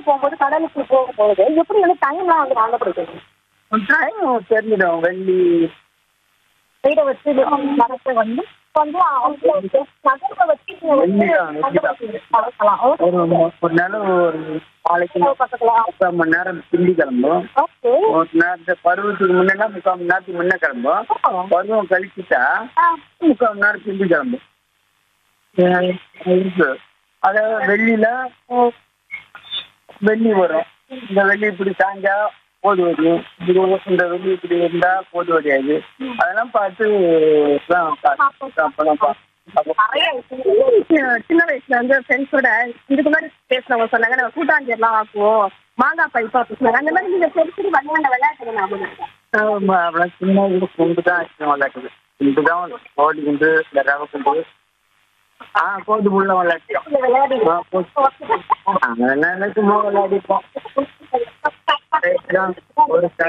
போகும்போது கடலுக்கு போகும்போது எப்படி வந்து டைம்லாம் வந்து வாங்கப்படுது டைம் தெரிஞ்சிடும் வெள்ளி வீடை வச்சு மரத்தை வந்து வந்து அவங்க நகர்வை வச்சு நீங்க வந்து வெள்ளிதான், வெள்ளிதான். வளர்க்கலாம். ஒரு ஓகே. ஒரு நேரம் ஒரு நாளைக்கு பக்கத்துல முக்கால் மணி நேரம் பிந்தி கிளம்பும் ஓகே ஒரு நேரத்து பருவத்துக்கு முன்னா முக்கால் மணி நேரத்துக்கு முன்ன கிளம்பும் பருவம் கழிச்சுட்டா ஆ, முக்கால் மணி நேரம் பிந்தி கிளம்பும் அஹ் இருக்கு அதாவது வெள்ளியில வெள்ளி வரும் இந்த வெள்ளி இப்படி சாஞ்சா போது வரும் இது இந்த வெள்ளி இப்படி இருந்தா போது வரையாது அதெல்லாம் பார்த்து தான் பா- அப்பதான் பா- அப்ப- நிறைய விஷயம். சின்ன வயசுல வந்து ஃப்ரெண்ட்ஸோட இதுக்கு முன்னாடி பேசுனவங்க சொன்னாங்க நம்ம கூட்டாஞ்சேரிலாம் ஆக்குவோம் மாங்காய் பைப்பா பேசுனாங்க அந்த மாதிரி நீங்க பெரிய பெரிய விளையாண்ட விளையாட்டுங்க ஞாபகம் இருக்கா? ஆமா, அப்புறம் சின்ன இது குண்டு தான் ஆச்சு விளையாட்டுது குண்டு தான் கோடி குண்டு இந்த ரவை குண்டு ஆ கோடி புள்ள விளையாட்டியோம் இந்த விளையாடி ஆ, கோடி. அதெல்லாம் சும்மா விளையாடிப்போம் ஒரு